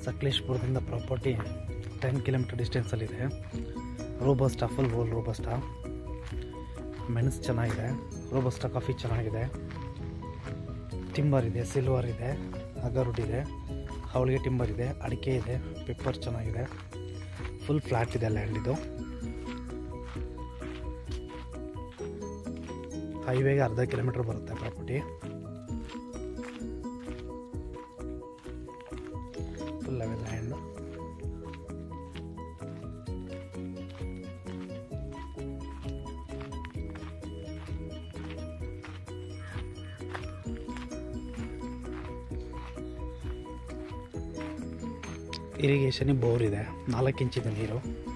ಸಕಲೇಶ್ಪುರದಿಂದ property ten kilometer ಡಿಸ್ಟೆನ್ಸಲ್ಲಿದೆ robusta full ರೋಲ್ robusta ಮೆಣಸು ಚೆನ್ನಾಗಿದೆ ರೋಬಸ್ಟಾ ಕಾಫಿ ಚೆನ್ನಾಗಿದೆ ಟಿಂಬರ್ ಇದೆ ಸಿಲ್ವರ್ ಇದೆ ಅಗರುಡ್ ಇದೆ ಹವಳಿಗೆ ಟಿಂಬರ್ ಇದೆ ಅಡಿಕೆ ಇದೆ ಪೆಪ್ಪರ್ ಚೆನ್ನಾಗಿದೆ ಫುಲ್ ಫ್ಲ್ಯಾಟ್ ಇದೆ ಲ್ಯಾಂಡ್ ಇದು ಹೈವೇಗೆ ಅರ್ಧ ಕಿಲೋಮೀಟರ್ ಬರುತ್ತೆ property full level land irrigation bore ಇದೆ ನಾಲ್ಕು ಇಂಚಿದೆ ನೀರು